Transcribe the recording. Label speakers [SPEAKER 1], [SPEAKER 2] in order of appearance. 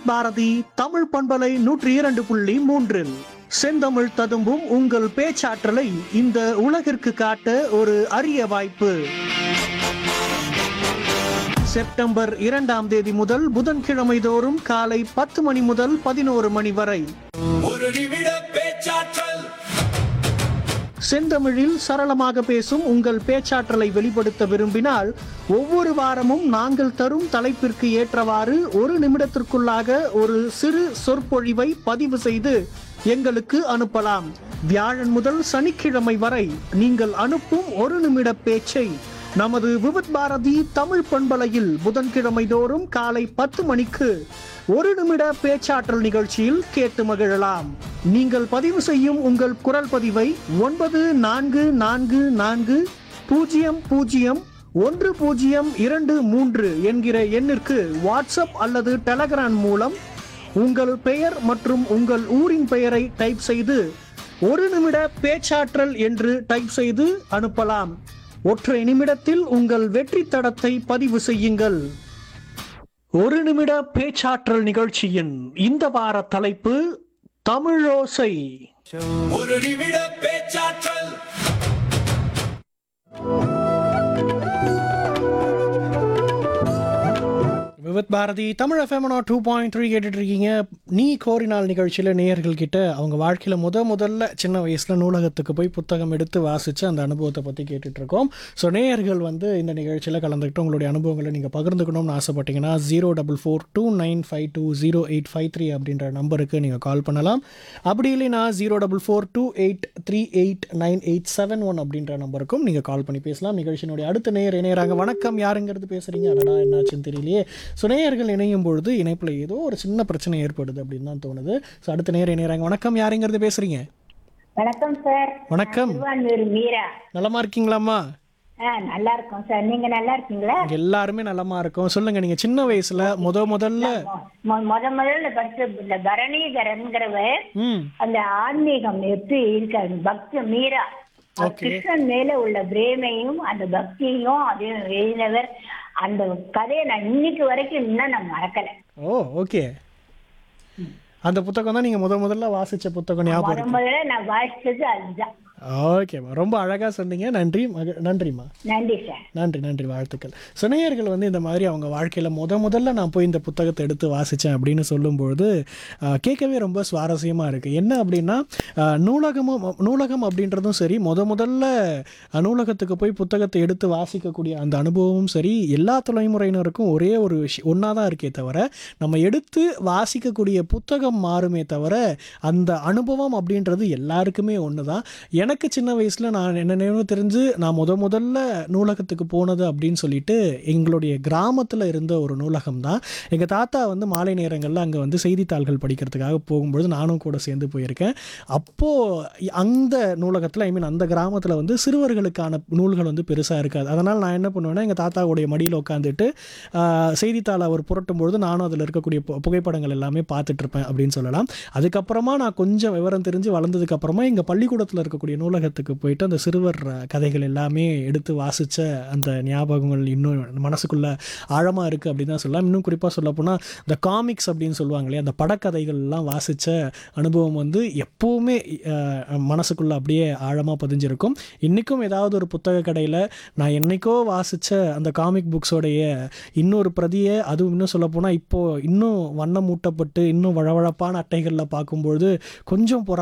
[SPEAKER 1] பாரதி தமிழ் பண்பலை நூற்றி இரண்டு புள்ளி மூன்றில் செந்தமிழ் ததும்பும் உங்கள் பேச்சாற்றலை இந்த உலகிற்கு காட்ட ஒரு அரிய வாய்ப்பு செப்டம்பர் இரண்டாம் தேதி முதல் புதன்கிழமை தோறும் காலை பத்து மணி முதல் பதினோரு மணி வரை
[SPEAKER 2] ஒரு நிமிட பேச்சாற்றல்
[SPEAKER 1] செந்தமிழில் சரளமாக பேசும் உங்கள் பேச்சாற்றலை வெளிப்படுத்த விரும்பினால் ஒவ்வொரு வாரமும் நாங்கள் தரும் தலைப்பிற்கு ஏற்றவாறு ஒரு நிமிடத்திற்குள்ளாக ஒரு சிறு சொற்பொழிவை பதிவு செய்து எங்களுக்கு அனுப்பலாம் வியாழன் முதல் சனிக்கிழமை வரை நீங்கள் அனுப்பும் ஒரு நிமிட பேச்சை நமது விவித் பாரதி தமிழ் பண்பலையில் புதன்கிழமை தோறும் காலை பத்து மணிக்கு ஒரு நிமிட பேச்சாற்றல் நிகழ்ச்சியில் கேட்டு மகிழலாம் நீங்கள் பதிவு செய்யும் உங்கள் குரல் பதிவை ஒன்பது நான்கு நான்கு நான்கு பூஜ்ஜியம் பூஜ்ஜியம் ஒன்று பூஜ்ஜியம் இரண்டு மூன்று என்கிற எண்ணிற்கு வாட்ஸ்அப் அல்லது டெலகிராம் மூலம் உங்கள் பெயர் மற்றும் உங்கள் ஊரின் பெயரை டைப் செய்து ஒரு நிமிட பேச்சாற்றல் என்று டைப் செய்து அனுப்பலாம் ஒற்றை நிமிடத்தில் உங்கள் வெற்றி தடத்தை பதிவு செய்யுங்கள் ஒரு நிமிட பேச்சாற்றல் நிகழ்ச்சியின் இந்த வார தலைப்பு தமிழோசை
[SPEAKER 2] ஒரு நிமிட பேச்சாற்றல்
[SPEAKER 1] Vividh Bharati Tamil FM two point three கேட்டுட்டு இருக்கீங்க நீ கோரினால் நிகழ்ச்சியில் நேயர்கள் கிட்ட அவங்க வாழ்க்கையில் முத முதல்ல சின்ன வயசில் நூலகத்துக்கு போய் புத்தகம் எடுத்து வாசித்து அந்த அனுபவத்தை பற்றி கேட்டுட்டு இருக்கோம் ஸோ நேயர்கள் வந்து இந்த நிகழ்ச்சியில் கலந்துக்கிட்டு உங்களுடைய அனுபவங்களை நீங்கள் பகிர்ந்துக்கணும்னு ஆசைப்பட்டீங்கன்னா zero double four two nine five two zero eight five three அப்படின்ற நம்பருக்கு நீங்கள் கால் பண்ணலாம் அப்படி இல்லைன்னா zero double four two eight three eight nine eight seven one அப்படின்ற நம்பருக்கும் நீங்கள் கால் பண்ணி பேசலாம் நிகழ்ச்சியினுடைய அடுத்த நேயர் இணையறாங்க வணக்கம் யாருங்கிறது பேசுகிறீங்க அடடா என்னாச்சுன்னு தெரியலையே ஸோ நேயர்கள் இணையும் பொழுது இணைப்பில் ஏதோ ஒரு சின்ன பிரச்சனை ஏற்படுது அப்படின்னு தான் தோணுது ஸோ அடுத்த நேயர் இணையறாங்க வணக்கம் யாருங்கிறது பேசுகிறீங்க
[SPEAKER 3] வணக்கம் சார்
[SPEAKER 1] வணக்கம்
[SPEAKER 3] திருவான்மூர் மீரா
[SPEAKER 1] நலமா இருக்கீங்களாம்மா
[SPEAKER 3] ஆ நல்லா இருக்கோம் சார் நீங்க நல்லா இருக்கீங்களா
[SPEAKER 1] எல்லாருமே நலமா இருக்கோம் சொல்லுங்க நீங்க சின்ன வயசுல முத முதல்ல
[SPEAKER 3] மொ- முத முதல்ல படிச்ச இந்த பரணிகரன்கிறவர்
[SPEAKER 1] ம்
[SPEAKER 3] அந்த ஆன்மீகம் எப்படி இருக்காரு பக்தி மீரா அவர்
[SPEAKER 1] Okay.
[SPEAKER 3] கிருஷ்ணன் மேல உள்ள பிரேமையும் அந்த பக்தியும் அதையும் எழுதினவர் அந்த கதையை நான் இன்னைக்கு வரைக்கும் இன்னும் நான் மறக்கல
[SPEAKER 1] ஓ ஓகே அந்த புத்தகம் தான் நீங்க முத முதல்ல வாசிச்ச புத்தகம் ஞாபகம்
[SPEAKER 3] முத
[SPEAKER 1] இருக்கு
[SPEAKER 3] முதல்ல நான் வாசிச்சது அதுதான்
[SPEAKER 1] ஓகேம்மா ரொம்ப அழகா சொன்னீங்க நன்றி மக நன்றிம்மா
[SPEAKER 3] நன்றி சார்
[SPEAKER 1] நன்றி நன்றி வாழ்த்துக்கள் சுனையர்கள் வந்து இந்த மாதிரி அவங்க வாழ்க்கையில் முத முதல்ல நான் போய் இந்த புத்தகத்தை எடுத்து வாசித்தேன் அப்படின்னு சொல்லும்பொழுது ஆஹ், கேட்கவே ரொம்ப சுவாரஸ்யமாக இருக்குது என்ன அப்படின்னா ஆஹ், நூலகமும் நூலகம் அப்படின்றதும் சரி முத முதல்ல ஆஹ், நூலகத்துக்கு போய் புத்தகத்தை எடுத்து வாசிக்கக்கூடிய அந்த அனுபவமும் சரி எல்லா தலைமுறையினருக்கும் ஒரே ஒரு விஷயம் ஒன்றா தான் இருக்கே தவிர நம்ம எடுத்து வாசிக்கக்கூடிய புத்தகம் மாறுமே தவிர அந்த அனுபவம் அப்படின்றது எல்லாருக்குமே ஒன்று தான் எனக்கு சின்ன வயசில் நான் என்ன நினைவு தெரிஞ்சு நான் முத முதல்ல நூலகத்துக்கு போனது அப்படின்னு சொல்லிட்டு எங்களுடைய கிராமத்தில் இருந்த ஒரு நூலகம் தான் எங்கள் தாத்தா வந்து மாலை நேரங்களில் அங்கே வந்து செய்தித்தாள்கள் படிக்கிறதுக்காக போகும்பொழுது நானும் கூட சேர்ந்து போயிருக்கேன் அப்போது அந்த நூலகத்தில் ஐ மீன் அந்த கிராமத்தில் வந்து சிறுவர்களுக்கான நூல்கள் வந்து பெருசாக இருக்காது அதனால் நான் என்ன பண்ணுவேன்னா எங்கள் தாத்தாவுடைய மடியில் உட்காந்துட்டு செய்தித்தாளை அவர் புரட்டும் பொழுது நானும் அதில் இருக்கக்கூடிய பு- புகைப்படங்கள் எல்லாமே பார்த்துட்டு இருப்பேன் அப்படின்னு சொல்லலாம் அதுக்கப்புறமா நான் கொஞ்சம் விவரம் தெரிஞ்சு வளர்ந்ததுக்கு அப்புறமா எங்கள் பள்ளிக்கூடத்தில் இருக்கக்கூடிய நூலகத்துக்கு போயிட்டு அந்த சிறுவர் அஹ், கதைகள் எல்லாமே எடுத்து வாசித்த அந்த ஞாபகங்கள் இன்னும் மனசுக்குள்ள ஆழமாக இருக்குது அப்படின்னு தான் சொல்லலாம் இன்னும் குறிப்பாக சொல்ல போனால் இந்த காமிக்ஸ் அப்படின்னு சொல்லுவாங்க இல்லையா அந்த படக்கதைகள் எல்லாம் வாசித்த அனுபவம் வந்து எப்போவுமே அஹ், மனசுக்குள்ள அப்படியே ஆழமாக பதிஞ்சிருக்கும் இன்றைக்கும் ஏதாவது ஒரு புத்தக கடையில் நான் என்னைக்கோ வாசித்த அந்த காமிக் புக்ஸோடைய இன்னொரு பிரதியை அதுவும் இன்னும் சொல்லப்போனால் இப்போது இன்னும் வண்ணம் மூட்டப்பட்டு இன்னும் வழவழப்பான அட்டைகளில் பார்க்கும்பொழுது கொஞ்சம் பொறா